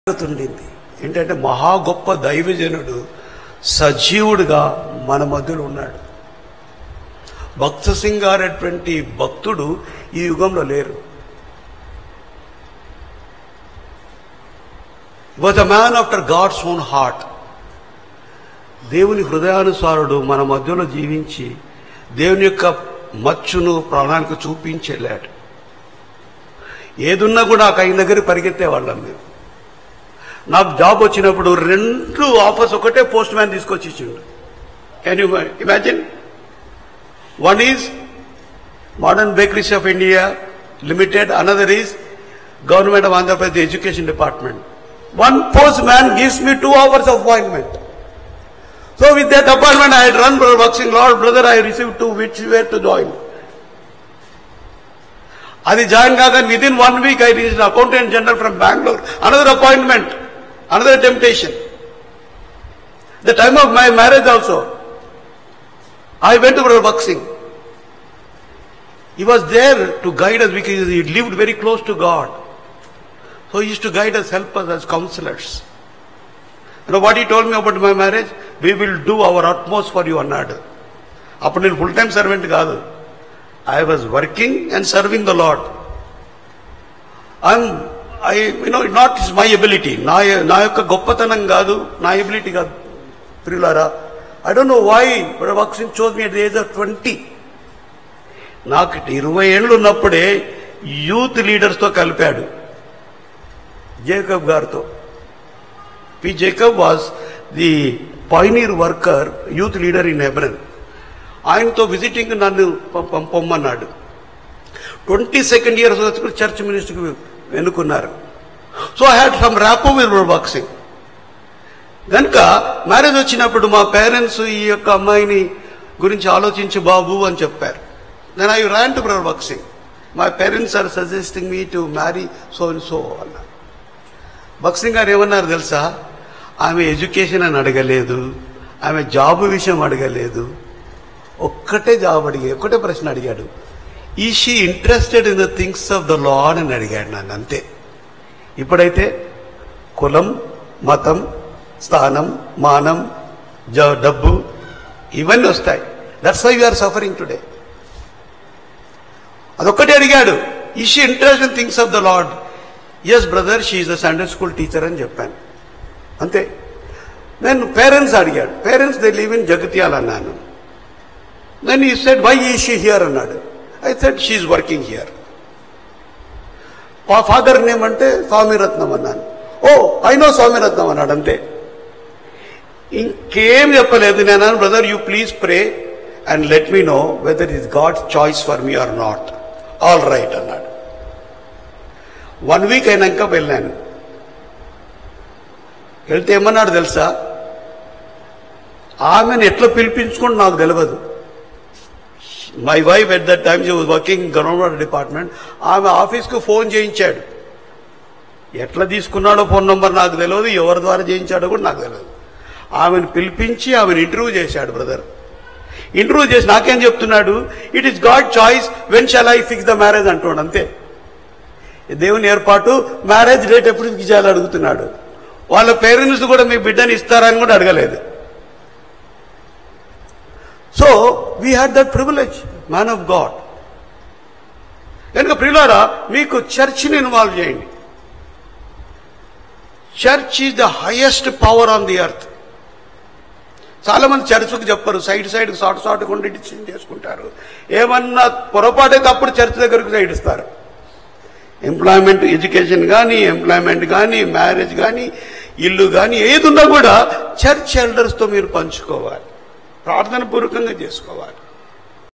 ఉండింది ఏంటంటే మహా గొప్ప దైవజనుడు సజీవుడుగా మన మధ్యలో ఉన్నాడు భక్త సింగ్ గారటువంటి భక్తుడు ఈ యుగంలో లేరు was a man after God's own heart దేవుని హృదయానుసారుడు మన మధ్యలో జీవించి దేవుని యొక్క మచ్చును ప్రాణానికి చూపించి వెళ్ళాడు ఏదున్నా కూడా ఆ ఆయన దగ్గర పరిగెత్తే వాళ్ళం మేము నాకు జాబ్ వచ్చినప్పుడు రెండు ఆఫర్స్ ఒకటే పోస్ట్ మ్యాన్ తీసుకొచ్చి ఇచ్చిండు can you imagine one is Modern Bakeries of India Limited another is government of Andhra Pradesh education department one postman gives me two hours of appointment so with that appointment I run working lord brother I receive to which where to join అది join కాగానే with in one week I reach accountant general from Bengaluru another appointment another temptation the time of my marriage also I went to Bhagat Singh He was there to guide us because he lived very close to God. So he used to guide us, help us as counselors. You know what he told me about my marriage? We will do our utmost for you అన్నాడు అప్పుడు నేను full time servant కాదు I was working and serving the lord I'm I you know not is my ability నా నా యొక్క గొప్పతనం కాదు నా ఎబిలిటీ కాదు ప్రియులారా I don't know why working chose me at the age of twenty నాకు ఇరవై ఏళ్ళు ఉన్నప్పుడే యూత్ లీడర్స్తో కలిపాడు జేకబ్ గారితో P Jacob was the pioneer worker youth leader in Hebron ఆయనతో విజిటింగ్ నన్ను పం- పం- పొమ్మన్నాడు ట్వంటీ సెకండ్ ఇయర్స్ వచ్చి చర్చ్ మినిస్టర్కి ఎన్నుకున్నారు so I had some rapport with Bakht Singh కనుక మ్యారేజ్ వచ్చినప్పుడు మా పేరెంట్స్ ఈ యొక్క అమ్మాయిని గురించి ఆలోచించు బాబు అని చెప్పారు then I ran to brother Bakht Singh my parents are suggesting me to marry so and so అన్నారు బక్సింగ్ గారు ఏమన్నారు తెలుసా ఆమె ఎడ్యుకేషన్ అని అడగలేదు ఆమె జాబ్ విషయం అడగలేదు ఒక్కటే జాబ్ అడిగా ఒక్కటే ప్రశ్న అడిగాడు is she interested in the things of the lord అని అడిగాడు నన్ను అంతే ఇప్పుడైతే కులం మతం స్థానం మానం జ- డబ్బు ఇవన్నీ వస్తాయి that's why are suffering today అదొక్కటే అడిగాడు is she interest in things of the lord yes brother she is the Sunday school teacher అని చెప్పాను అంతే నేను పేరెంట్స్ అడిగాడు parents they live in Jagtial అన్నాను then he said why is she here అన్నాడు I said she's working here father name అంటే స్వామిరత్నం అన్నాను ఓ I know స్వామిరత్నం అన్నాడు అంతే ఇంకేం చెప్పలేదు నేను అన్నాను brother you please pray and let me know whether is God's choice for me or not all right అన్నాడు వన్ వీక్ అయినాక వెళ్ళాను వెళ్తే ఏమన్నాడు తెలుసా ఆమెను ఎట్లా పిలిపించుకోండి నాకు తెలియదు my wife at that time she was working government department ఆమె ఆఫీస్కు ఫోన్ చేయించాడు ఎట్లా తీసుకున్నాడో ఫోన్ నంబర్ నాకు తెలియదు ఎవరి ద్వారా చేయించాడో కూడా నాకు తెలియదు ఆమెను పిలిపించి ఆమెను ఇంటర్వ్యూ చేశాడు బ్రదర్ ఇంటర్వ్యూ చేసి నాకేం చెప్తున్నాడు it is God choice when shall I fix the marriage అంటున్నాడు అంతే దేవుని ఏర్పాటు మ్యారేజ్ డేట్ ఎప్పుడు ఫిక్స్ చేయాలి అడుగుతున్నాడు వాళ్ళ పేరెంట్స్ కూడా మీ బిడ్డని ఇస్తారని కూడా అడగలేదు so we had that privilege man of God కనుక ప్రియులారా మీకు చర్చిని ఇన్వాల్వ్ చేయండి church is the highest power on the earth చాలా మంది చర్చ్కు చెప్పరు సైడ్ సైడ్ సాటు సాటు కొండ డిసిషన్ చేసుకుంటారు ఏమన్నా పొరపాటైతే అప్పుడు చర్చ్ దగ్గరకు సైడ్ ఇస్తారు ఎంప్లాయ్మెంట్ ఎడ్యుకేషన్ కానీ ఎంప్లాయ్మెంట్ కానీ మ్యారేజ్ కానీ ఇల్లు కానీ ఏది ఉన్నా కూడా చర్చ్ ఎల్డర్స్తో మీరు పంచుకోవాలి ప్రార్థన పూర్వకంగా చేసుకోవాలి